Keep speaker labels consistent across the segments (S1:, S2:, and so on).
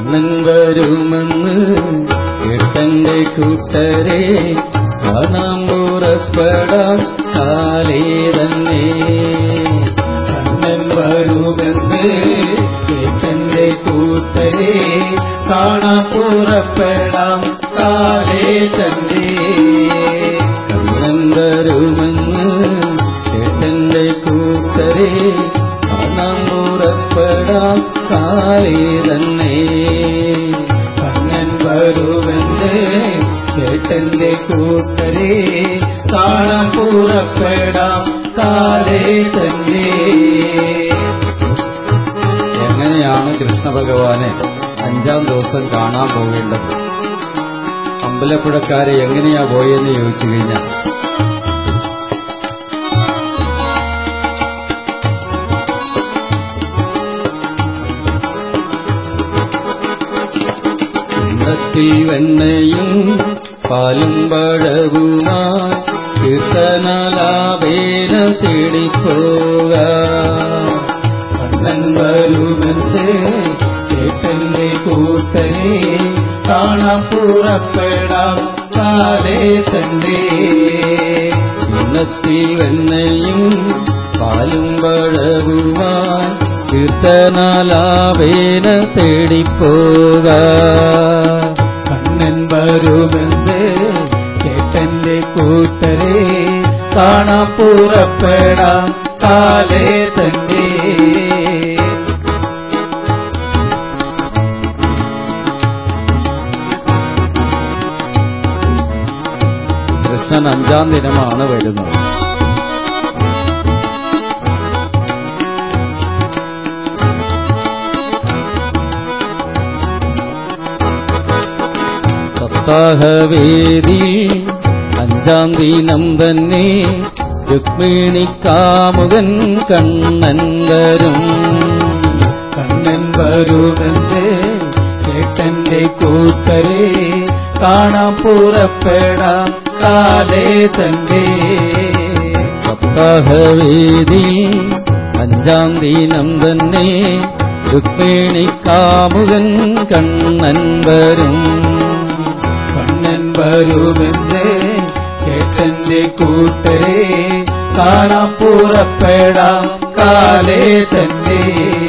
S1: കണ്ണൻ വരുമെന്ന് കേട്ടന്റെ കൂട്ടരെ കാണാൻ പുറപ്പെടാം കാലേ തന്നെ കണ്ണൻ വരുമെന്ന് കേട്ടന്റെ കൂട്ടരെ കാണാൻ പുറപ്പെടാം കാലേ തന്നെ കണ്ണൻ വരുമെന്ന് കേട്ടന്റെ കൂട്ടരെ കാണാൻ പുറപ്പെടാം കാലേ തന്നെ കണ്ണൻ വരുമെന്ന് കേട്ടന്റെ കൂട്ടരെ കാണാൻ പുറപ്പെടാം കാലേ തന്നെ എങ്ങനെയാണ് കൃഷ്ണ ഭഗവാനെ അഞ്ചാം ദിവസം കാണാൻ പോകേണ്ടത് അമ്പലപ്പുഴക്കാരെ എങ്ങനെയാ പോയെന്ന് ചോദിച്ചു കഴിഞ്ഞാൽ വെള്ളത്തിൽ വെണ്ണയും പാലും പഴവുമായി കീർത്തനാലാപേന തേടിപ്പോക കണ്ണൻ വരുമെന്ന് ചേട്ടന്റെ കൂട്ടനെ കാണാൻ പുറപ്പെടാം കാലേ തന്റെ ഇന്നത്തിൽ വെണ്ണയും പാലും പഴവുമായി കീർത്തനാലാപേന തേടിപ്പോക കണ്ണൻ വരുമെന്ന് ചേട്ടന്റെ കൂട്ടരെ കാണാൻ പുറപ്പെടാം കാലേ തന്നെ കൃഷ്ണൻ അഞ്ചാം ദിനമാണ് വരുന്നത് സപ്താഹവേദി അഞ്ചാം ദിനം തന്നെ രുക്മിണി കാമുകൻ കണ്ണൻ വരും കണ്ണൻ വരുമെന്ന് ചേട്ടന്റെ കൂട്ടരെ കാണാൻ പുറപ്പെടാം കാലേ തന്റെ സപ്താഹവേദി അഞ്ചാം ദിനം തന്നെ രുക്മിണി കാമുകൻ കണ്ണൻ വരും കണ്ണൻ വരുമെന്ന് ചേട്ടന്റെ കൂട്ടരെ കാണാൻ പുറപ്പെടാം കാലേ തന്നെ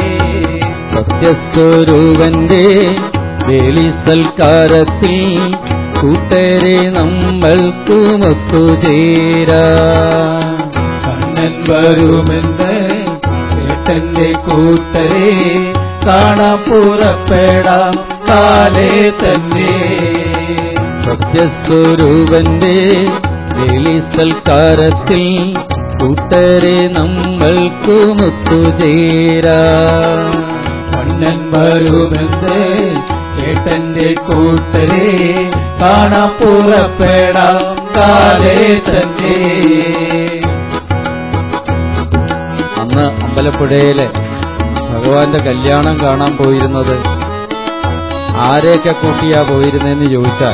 S1: സത്യസ്വരൂപന്റെ വേളി സൽക്കാരത്തിൽ കൂട്ടരെ നമ്മൾക്കുമൊത്തു ചേരാ കണ്ണൻ വരുമെന്ന് ചേട്ടന്റെ കൂട്ടരെ കാണാൻ പുറപ്പെടാം കാലേ തന്നെ സത്യസ്വരൂപന്റെ വേളി സൽക്കാരത്തിൽ കൂട്ടരെ നമ്മൾക്കുമൊത്തു ചേരാ കണ്ണൻ വരുമെന്ന് ചേട്ടന്റെ കൂട്ടരെ കാണാൻ പുറപ്പെടാം കാലേ തന്നെ അന്ന് അമ്പലപ്പുഴയിലെ ഭഗവാന്റെ കല്യാണം കാണാൻ പോയിരുന്നത് ആരെയൊക്കെ കൂട്ടിയാ പോയിരുന്നെന്ന് ചോദിച്ചാൽ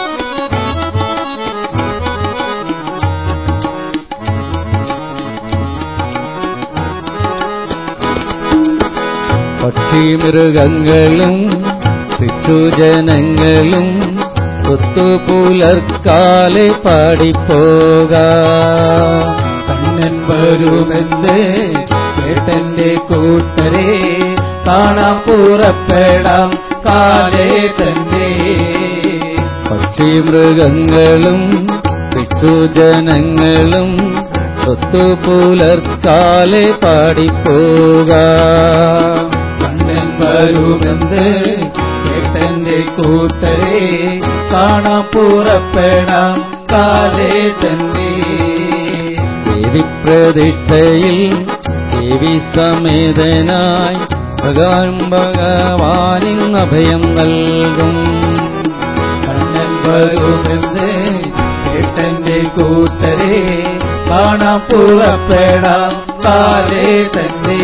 S1: പക്ഷിമൃഗങ്ങളും പിതൃജനങ്ങളും ഒത്തുപുലർക്കാലെ പാടിപ്പോക കണ്ണൻ വരുമെന്ന് ചേട്ടന്റെ കൂട്ടരെ കാണാൻ പുറപ്പെടാം കാലേ തന്നെ പക്ഷിമൃഗങ്ങളും പിതൃജനങ്ങളും ഒത്തുപുലർക്കാലെ പാടിപ്പോക കണ്ണൻ വരുമെന്ന് ചേട്ടന്റെ കൂട്ടരെ കാണാൻ പുറപ്പെടാം കാലേ തന്നെ ദേവിപ്രതിഷ്ഠയിൽ ദേവി സമേതനായി ഭഗവാൻ ഭഗവാനിൻ അഭയം നൽകും കണ്ണൻ വരുമെന്ന് ചേട്ടന്റെ കൂട്ടരെ കാണാൻ പുറപ്പെടാം കാലേ തന്നെ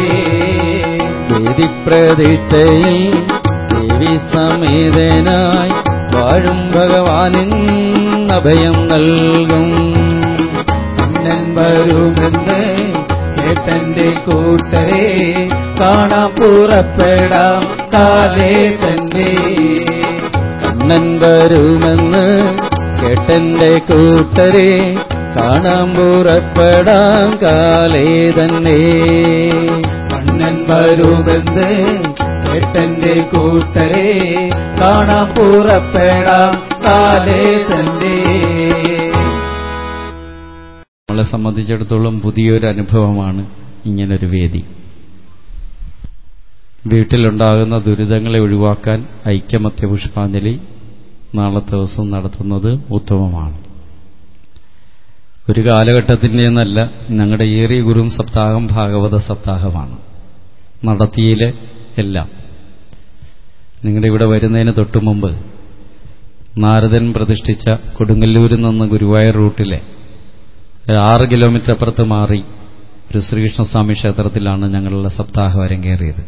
S1: ദേവിപ്രതിഷ്ഠയിൽ ദേവി സമേതനായി വാഴും ഭഗവാനിൻ അഭയം നൽകും കണ്ണൻ വരുമെന്ന് ചേട്ടന്റെ കൂട്ടരെ
S2: കാണാൻ പുറപ്പെടാം കാലേ തന്നെ
S1: കണ്ണൻ വരുമെന്ന് കേട്ടെന്റെ കൂട്ടരെ കാണാൻ പുറപ്പെടാം കാലേ തന്നെ
S2: കണ്ണൻ വരുമെന്ന് കേട്ടെന്റെ കൂട്ടരെ കാണാൻ പുറപ്പെടാം കാലേ തന്നെ
S1: നമ്മളെ സംബന്ധിച്ചിടത്തോളം പുതിയൊരു അനുഭവമാണ് ഇങ്ങനൊരു വേദി വീട്ടിലുണ്ടാകുന്ന ദുരിതങ്ങളെ ഒഴിവാക്കാൻ ഐക്യമത്യ പുഷ്പാഞ്ജലി നാളത്തെ ദിവസം നടത്തുന്നത് ഉത്തമമാണ് ഒരു കാലഘട്ടത്തിൻ്റെ എന്നല്ല ഞങ്ങളുടെ ഏറിയ ഗുരും സപ്താഹം ഭാഗവത സപ്താഹമാണ് നടത്തിയിലെ എല്ലാം നിങ്ങളുടെ ഇവിടെ വരുന്നതിന് തൊട്ടു മുമ്പ് നാരദൻ പ്രതിഷ്ഠിച്ച കൊടുങ്ങല്ലൂരിൽ നിന്ന് ഗുരുവായൂർ റൂട്ടിലെ ഒരു ആറ് കിലോമീറ്റർ അപ്പുറത്ത് മാറി ഒരു ശ്രീകൃഷ്ണസ്വാമി ക്ഷേത്രത്തിലാണ് ഞങ്ങളുടെ സപ്താഹം അരങ്ങേറിയത്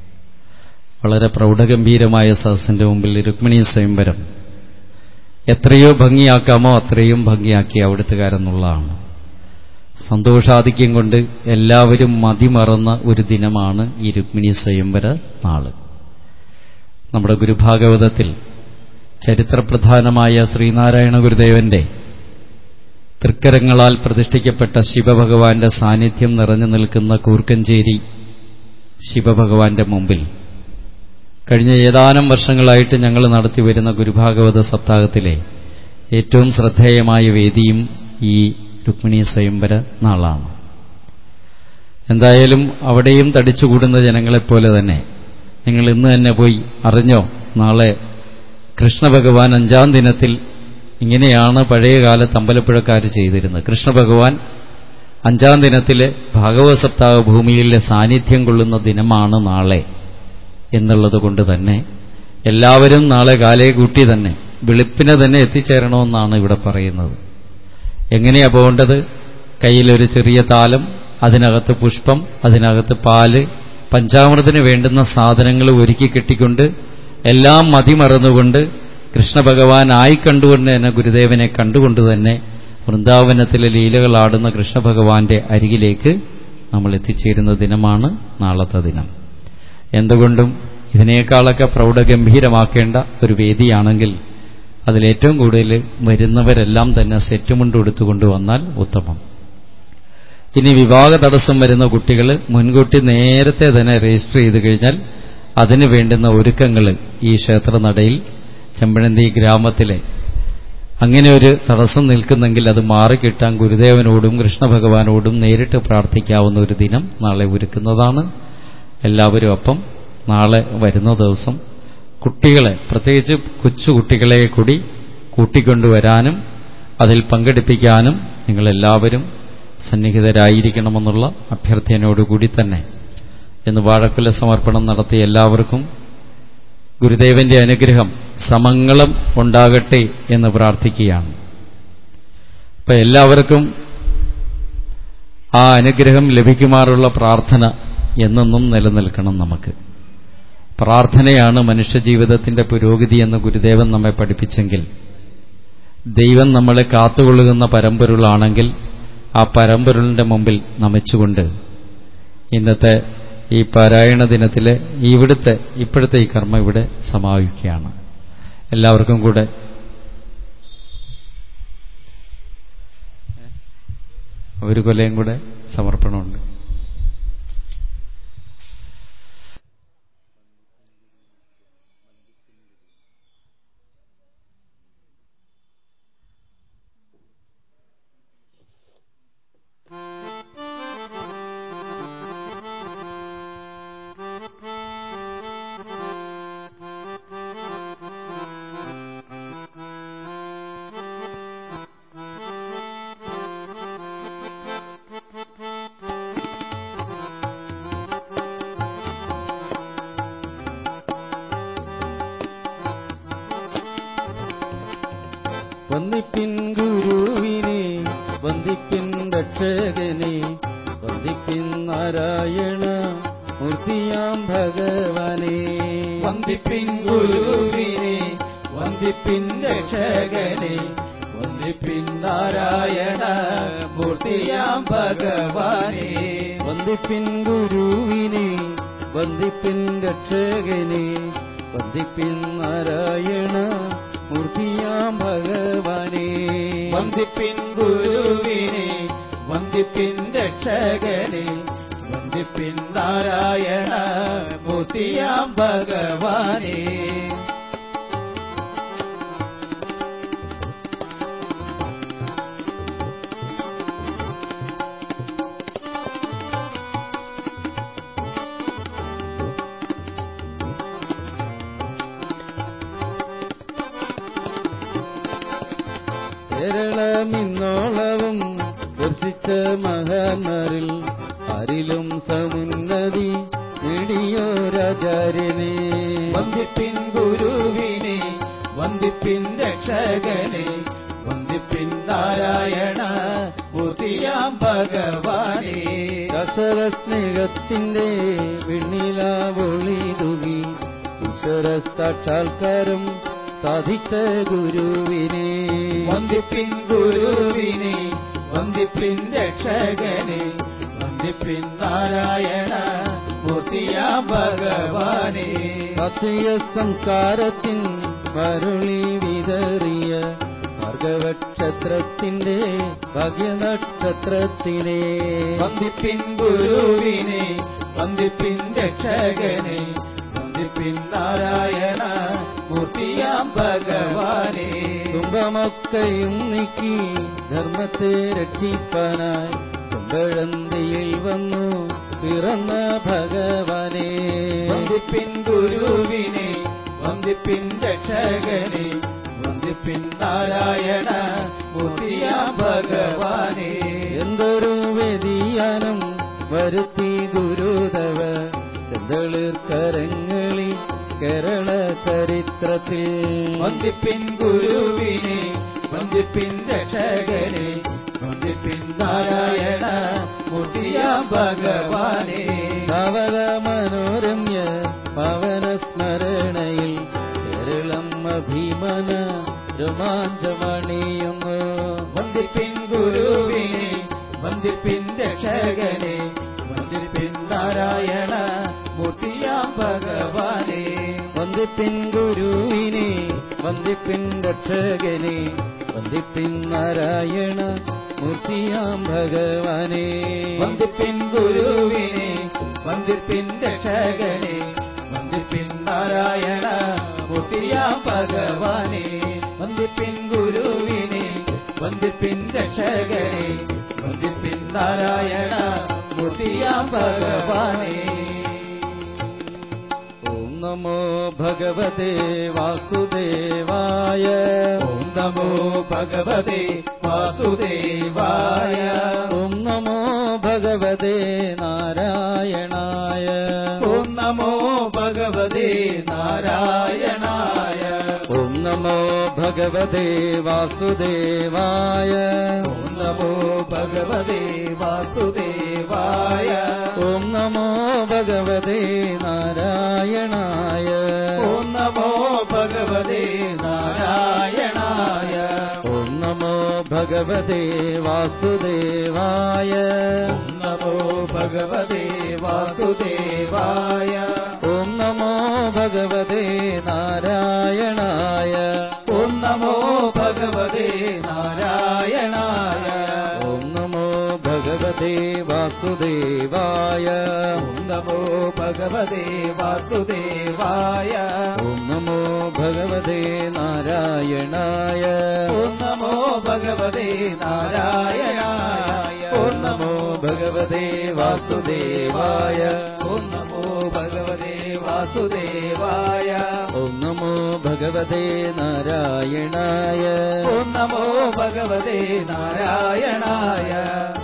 S1: വളരെ പ്രൗഢഗംഭീരമായ സദസ്സിന്റെ മുമ്പിൽ രുക്മിണി സ്വയംവരം എത്രയോ ഭംഗിയാക്കാമോ അത്രയും ഭംഗിയാക്കി അവിടുത്തുകാരെന്നുള്ളതാണ് സന്തോഷാധിക്യം കൊണ്ട് എല്ലാവരും മതിമറന്ന ഒരു ദിനമാണ് ഈ രുക്മിണി സ്വയംവര നാള് നമ്മുടെ ഗുരുഭാഗവതത്തിൽ ചരിത്രപ്രധാനമായ ശ്രീനാരായണ ഗുരുദേവന്റെ തൃക്കരങ്ങളാൽ പ്രതിഷ്ഠിക്കപ്പെട്ട ശിവഭഗവാന്റെ സാന്നിധ്യം നിറഞ്ഞു നിൽക്കുന്ന കൂർക്കഞ്ചേരി ശിവഭഗവാന്റെ മുമ്പിൽ കഴിഞ്ഞ ഏതാനും വർഷങ്ങളായിട്ട് ഞങ്ങൾ നടത്തിവരുന്ന ഗുരുഭാഗവത സപ്താഹത്തിലെ ഏറ്റവും ശ്രദ്ധേയമായ വേദിയും ഈ രുക്മിണി സ്വയംവര നാളാണ് എന്തായാലും അവിടെയും തടിച്ചുകൂടുന്ന ജനങ്ങളെപ്പോലെ തന്നെ നിങ്ങൾ ഇന്ന് തന്നെ പോയി അറിഞ്ഞോ നാളെ കൃഷ്ണഭഗവാൻ അഞ്ചാം ദിനത്തിൽ ഇങ്ങനെയാണ് പഴയകാലത്ത് അമ്പലപ്പുഴക്കാർ ചെയ്തിരുന്നത് കൃഷ്ണഭഗവാൻ അഞ്ചാം ദിനത്തിലെ ഭാഗവത സപ്താഹ ഭൂമിയിലെ സാന്നിധ്യം കൊള്ളുന്ന ദിനമാണ് നാളെ എന്നുള്ളത് കൊണ്ട് തന്നെ എല്ലാവരും നാളെ കാലേ കൂട്ടി തന്നെ വെളുപ്പിനെ തന്നെ എത്തിച്ചേരണമെന്നാണ് ഇവിടെ പറയുന്നത് എങ്ങനെയാ പോകേണ്ടത് കയ്യിലൊരു ചെറിയ താലം അതിനകത്ത് പുഷ്പം അതിനകത്ത് പാല് പഞ്ചാമൃതത്തിന് വേണ്ടുന്ന സാധനങ്ങൾ ഒരുക്കി കെട്ടിക്കൊണ്ട് എല്ലാം മതിമറന്നുകൊണ്ട് കൃഷ്ണഭഗവാൻ ആയി കണ്ടുകൊണ്ട് തന്നെ ഗുരുദേവനെ കണ്ടുകൊണ്ട് തന്നെ വൃന്ദാവനത്തിലെ ലീലകളാടുന്ന കൃഷ്ണഭഗവാന്റെ അരികിലേക്ക് നമ്മൾ എത്തിച്ചേരുന്ന ദിനമാണ് നാളത്തെ ദിനം എന്തുകൊണ്ടും ഇതിനേക്കാളൊക്കെ പ്രൗഢഗംഭീരമാക്കേണ്ട ഒരു വേദിയാണെങ്കിൽ അതിലേറ്റവും കൂടുതൽ വരുന്നവരെല്ലാം തന്നെ സെറ്റുമുണ്ട് എടുത്തുകൊണ്ട് വന്നാൽ ഉത്തമം ഇനി വിവാഹ തടസ്സം വരുന്ന കുട്ടികൾ മുൻകൂട്ടി നേരത്തെ തന്നെ രജിസ്റ്റർ ചെയ്ത് കഴിഞ്ഞാൽ അതിനു വേണ്ടുന്ന ഒരുക്കങ്ങൾ ഈ ക്ഷേത്രനടയിൽ ചെമ്പഴന്തി ഗ്രാമത്തിലെ അങ്ങനെ ഒരു തടസ്സം നിൽക്കുന്നെങ്കിൽ അത് മാറിക്കിട്ടാൻ ഗുരുദേവനോടും കൃഷ്ണഭഗവാനോടും നേരിട്ട് പ്രാർത്ഥിക്കാവുന്ന ഒരു ദിനം നാളെ ഒരുക്കുന്നതാണ് എല്ലാവരും അപ്പം നാളെ വരുന്ന ദിവസം കുട്ടികളെ പ്രത്യേകിച്ച് കൊച്ചു കുട്ടികളെ കൂടി കൂട്ടിക്കൊണ്ടുവരാനും അതിൽ പങ്കെടുപ്പിക്കാനും നിങ്ങളെല്ലാവരും സന്നിഹിതരായിരിക്കണമെന്നുള്ള അഭ്യർത്ഥനയോടുകൂടി തന്നെ എന്ന് വാഴക്കുല സമർപ്പണം നടത്തിയ എല്ലാവർക്കും ഗുരുദേവന്റെ അനുഗ്രഹം സമങ്ങളും ഉണ്ടാകട്ടെ എന്ന് പ്രാർത്ഥിക്കുകയാണ് അപ്പൊ എല്ലാവർക്കും ആ അനുഗ്രഹം ലഭിക്കുമാറുള്ള പ്രാർത്ഥന എന്നെന്നും നിലനിൽക്കണം നമുക്ക് പ്രാർത്ഥനയാണ് മനുഷ്യജീവിതത്തിന്റെ പുരോഗതി എന്ന് ഗുരുദേവൻ നമ്മെ പഠിപ്പിച്ചെങ്കിൽ ദൈവം നമ്മളെ കാത്തുകൊള്ളുന്ന പരമ്പൊരുളാണെങ്കിൽ ആ പരമ്പൊരുളിന്റെ മുമ്പിൽ നമിച്ചുകൊണ്ട് ഇന്നത്തെ ഈ പാരായണ ദിനത്തിലെ ഇവിടുത്തെ ഇപ്പോഴത്തെ ഈ കർമ്മം ഇവിടെ സമാപിക്കുകയാണ് എല്ലാവർക്കും കൂടെ ഒരു കൊല്ലയും കൂടെ സമർപ്പണമുണ്ട് വന്ദിപ്പിൻ ഗുരുവിനെ വന്ദിപ്പിൻ രക്ഷകനെ വന്ദിപ്പിൻ നാരായണ മൂർത്തിയാം ഭഗവാനെ
S2: വന്ദിപ്പിൻ ഗുരുവിനെ വന്ദിപ്പിൻ രക്ഷകനെ വന്ദിപ്പിൻ നാരായണ മൂർത്തിയാം ഭഗവാനെ
S1: വന്ദിപ്പിൻ ഗുരുവിനെ വന്ദിപ്പിൻ രക്ഷകനെ വന്ദിപ്പിൻ നാരായണ മൂർത്തിയാം ഭഗവാനെ
S2: വന്ദിപ്പിൻ ഗുരുവിനെ വന്ദിപ്പിൻ രക്ഷകനെ വന്ദിപ്പിൻ നാരായണ മൂർത്തിയാം ഭഗവാനെ
S1: കേരളമിന്നോളവും ദർശിച്ച മഹാന്മാരിൽ ആരിലും സമുന്നതി നേടിയോരാചാര്യനെ
S2: വന്ദിപ്പിൻ ഗുരുവിനെ വന്ദിപ്പിൻ രക്ഷകനെ വന്ദിപ്പിൻ നാരായണ മൂർത്തിയാം ഭഗവാനെ
S1: ദശരസ്നേഹത്തിന്റെ വെണ്ണിലാവൊളിതുകി ഈശ്വര സാക്ഷാത്കാരം സാധിച്ച ഗുരുവിനെ
S2: വന്ദിപ്പിൻ ഗുരുവിനെ വന്ദിപ്പിൻ രക്ഷകനെ വന്ദിപ്പിൻ നാരായണ മൂർത്തിയാം ഭഗവാനെ
S1: അക്ഷയ സംസ്കാരത്തിൻ മരുളി വിതറിയ ഭാർഗവക്ഷത്രത്തിന്റെ ഭാഗ്യനക്ഷത്രത്തിനെ
S2: വന്ദിപ്പിൻ ഗുരുവിനെ വന്ദിപ്പിൻ രക്ഷകനെ വന്ദിപ്പിൻ നാരായണ മൂർത്തിയാം ഭഗവാനെ
S1: കുംഭമൊക്കെയും നീക്കി ധർമ്മത്തെ രക്ഷിപ്പാനായി കുമ്പഴന്തിയിൽ വന്നു പിറന്ന ഭഗവാനെ
S2: വന്ദിപ്പിൻ ഗുരുവിനെ വന്ദിപ്പിൻ രക്ഷകനെ വന്ദിപ്പിൻ നാരായണ മൂർത്തിയാം ഭഗവാനെ
S1: എന്തൊരു വ്യതിയാനം വരുത്തി ഗുരുതവ ചെന്തളിർക്കരങ്ങളിൽ കേരള ചരിത്രത്തിൽ
S2: വന്ദിപ്പിൻ ഗുരുവിനെ വന്ദിപ്പിൻ രക്ഷകനെ വന്ദിപ്പിൻ നാരായണ മൂർത്തിയാം ഭഗവാനെ
S1: നവക മനോരമ്യ പവന സ്മരണയിൽ കേരളം അഭിമന രോമാഞ്ചമണിയുന്നു
S2: വന്ദിപ്പിൻ ഗുരുവിനെ വന്ദിപ്പിൻ രക്ഷകനെ വന്ദിപ്പിൻ നാരായണ മൂർത്തിയാം ഭഗവാനെ
S1: വന്ദിപ്പിൻ ഗുരുവിനെ വന്ദിപ്പിൻ രക്ഷകനെ വന്ദിപ്പിൻ നാരായണ മൂർത്തിയാം ഭഗവാനെ
S2: വന്ദിപ്പിൻ ഗുരുവിനെ വന്ദിപ്പിൻ രക്ഷകനെ വന്ദിപ്പിൻ നാരായണ മൂർത്തിയാം ഭഗവാനെ വന്ദിപ്പിൻ ഗുരുവിനെ വന്ദിപ്പിൻ രക്ഷകനെ വന്ദിപ്പിൻ നാരായണ മൂർത്തിയാം ഭഗവാനെ
S1: ഓം നമോ ഭഗവതേ വാസുദേവായ
S2: ഓം നമോ ഭഗവതേ വാസുദേവായ
S1: ഓം നമോ ഭഗവതേ നാരായണായ
S2: ഓം നമോ ഭഗവതേ നാരായണായ
S1: ഓം നമോ ഭഗവതേ വാസുദേവായ
S2: ഓം നമോ ഭഗവതേ വാസുദേവായ
S1: ഓം നമോ ഭഗവതേ നാരായണായ
S2: ഓം നമോ ഭഗവതേ നാരായണായ
S1: ഓം നമോ ഭഗവതേ വാസുദേവായ
S2: ഓം നമോ ഭഗവതേ വാസുദേവായ
S1: ഓം നമോ ഭഗവതേ നാരായണായ
S2: ഓം നമോ ഭഗവതേ നാരായണായ
S1: ഓം നമോ ഭഗവതേ വാസുദേവായ
S2: ഓം നമോ ഭഗവതേ വാസുദേവായ
S1: ഓം നമോ ഭഗവതേ നാരായണായ
S2: ഓം നമോ ഭഗവതേ നാരായണായ
S1: ഓം നമോ ഭഗവതേ വാസുദേവായ
S2: ഓം നമോ ഭഗവതേ വാസുദേവായ
S1: ഓം നമോ ഭഗവതേ നാരായണായ
S2: ഓം നമോ ഭഗവതേ നാരായണായ